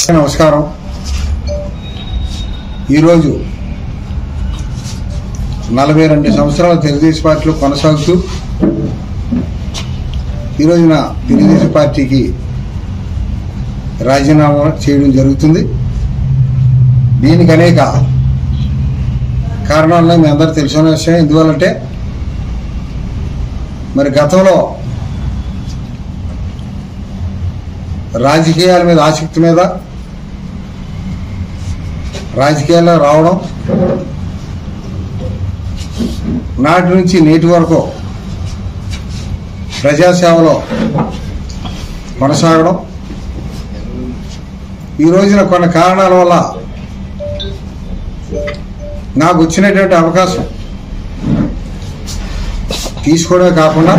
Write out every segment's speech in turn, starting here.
నమస్కారం ఈరోజు నలభై రెండు సంవత్సరాల తెలుగుదేశం పార్టీలో కొనసాగుతూ ఈ రోజున తెలుగుదేశం పార్టీకి రాజీనామా చేయడం జరుగుతుంది దీనికి అనేక కారణాలను మీ అందరూ తెలిసిన విషయం ఎందువల్లంటే మరి గతంలో రాజకీయాల మీద ఆసక్తి మీద రాజకీయాల్లో రావడం నాటి నుంచి నేటి వరకు ప్రజాసేవలో కొనసాగడం ఈ రోజున కొన్ని కారణాల వల్ల నాకు వచ్చినటువంటి అవకాశం తీసుకోవడమే కాకుండా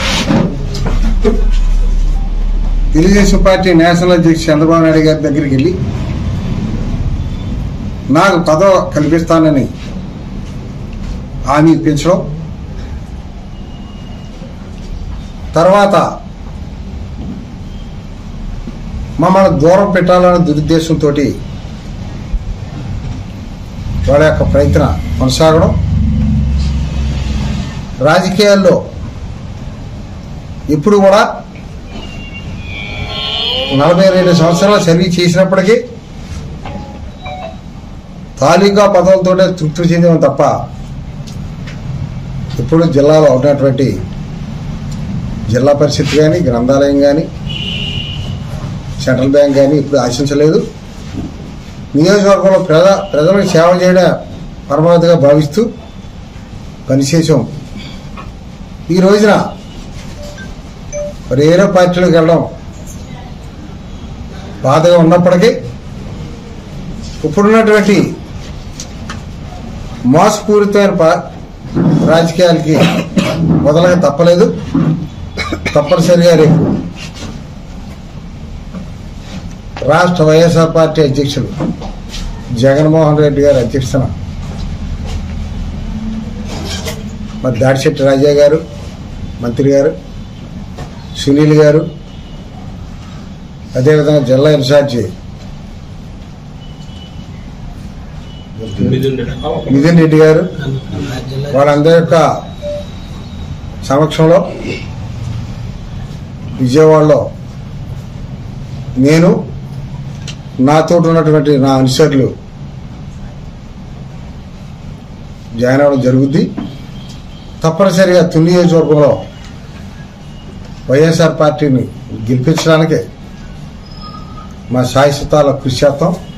తెలుగుదేశం పార్టీ నేషనల్ అధ్యక్షుడు చంద్రబాబు నాయుడు గారి దగ్గరికి వెళ్ళి నాకు పదవి కల్పిస్తానని హామీ ఇప్పించడం తర్వాత మమ్మల్ని దూరం పెట్టాలనే దురుద్దేశంతో వాళ్ళ యొక్క ప్రయత్న కొనసాగడం రాజకీయాల్లో ఇప్పుడు కూడా నలభై రెండు సంవత్సరాల సర్వీస్ చేసినప్పటికీ తాలూకా పదవులతోనే తృప్తి చెందాం తప్ప ఇప్పుడు జిల్లాలో ఉన్నటువంటి జిల్లా పరిషత్ కానీ గ్రంథాలయం కానీ సెంట్రల్ బ్యాంక్ కానీ ఇప్పుడు ఆశించలేదు నియోజకవర్గంలో ప్రజ ప్రజలకు సేవ చేయడం పరమావధిగా భావిస్తూ పనిచేసాం ఈ రోజున మరి ఏరో పార్టీలకు వెళ్ళడం బాధగా ఉన్నప్పటికీ ఇప్పుడున్నటువంటి మోసపూరితమైన పా- రాజకీయాలకి మొదలగా తప్పలేదు తప్పనిసరిగా రేపు రాష్ట్ర వైఎస్ఆర్ పార్టీ అధ్యక్షులు జగన్మోహన్ రెడ్డి గారి అధ్యక్షతన మరి దాడిశెట్టి రాజా గారు మంత్రి గారు సునీల్ గారు అదేవిధంగా జిల్లా ఇన్ఛార్జి నితిన్ రెడ్డి గారు వాళ్ళందరి యొక్క సమక్షంలో విజయవాడలో నేను నాతో ఉన్నటువంటి నా అనుచరులు జాయిన్ అవ్వడం జరుగుద్ది తప్పనిసరిగా తుని నియోజకవర్గంలో వైఎస్ఆర్ పార్టీని గెలిపించడానికి మా శాశ్వతాల కృషి చేస్తాం